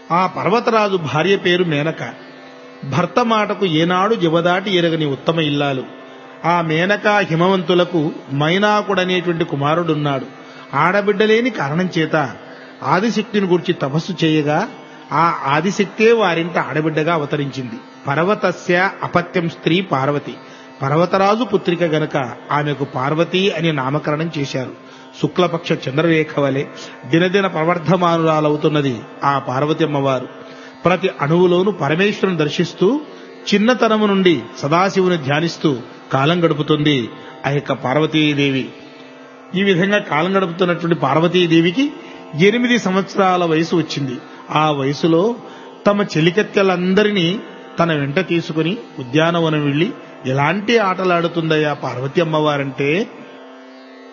ఆ పర్వతరాజు భార్య పేరు మేనక భర్త మాటకు ఏనాడు జవదాటి ఎరగని ఉత్తమ ఇల్లాలు ఆ మేనక హిమవంతులకు మైనాకుడనేటువంటి కుమారుడున్నాడు ఆడబిడ్డలేని కారణం చేత ఆదిశక్తిని గురించి తపస్సు చేయగా ఆ ఆదిశక్తే వారింట ఆడబిడ్డగా అవతరించింది పర్వతస్య అపత్యం స్త్రీ పార్వతి పర్వతరాజు పుత్రిక గనక ఆమెకు పార్వతి అని నామకరణం చేశారు శుక్లపక్ష చంద్రరేఖ వలె దినదిన ప్రవర్ధమానురాలవుతున్నది ఆ పార్వతి అమ్మవారు ప్రతి అణువులోనూ పరమేశ్వరుని దర్శిస్తూ చిన్నతనము నుండి సదాశివుని ధ్యానిస్తూ కాలం గడుపుతుంది ఆ యొక్క పార్వతీదేవి ఈ విధంగా కాలం గడుపుతున్నటువంటి పార్వతీదేవికి ఎనిమిది సంవత్సరాల వయసు వచ్చింది ఆ వయసులో తమ చెలికత్తెలందరినీ తన వెంట తీసుకుని ఉద్యానవనం వెళ్లి ఎలాంటి ఆటలాడుతుందయ్యా పార్వతి అమ్మవారంటే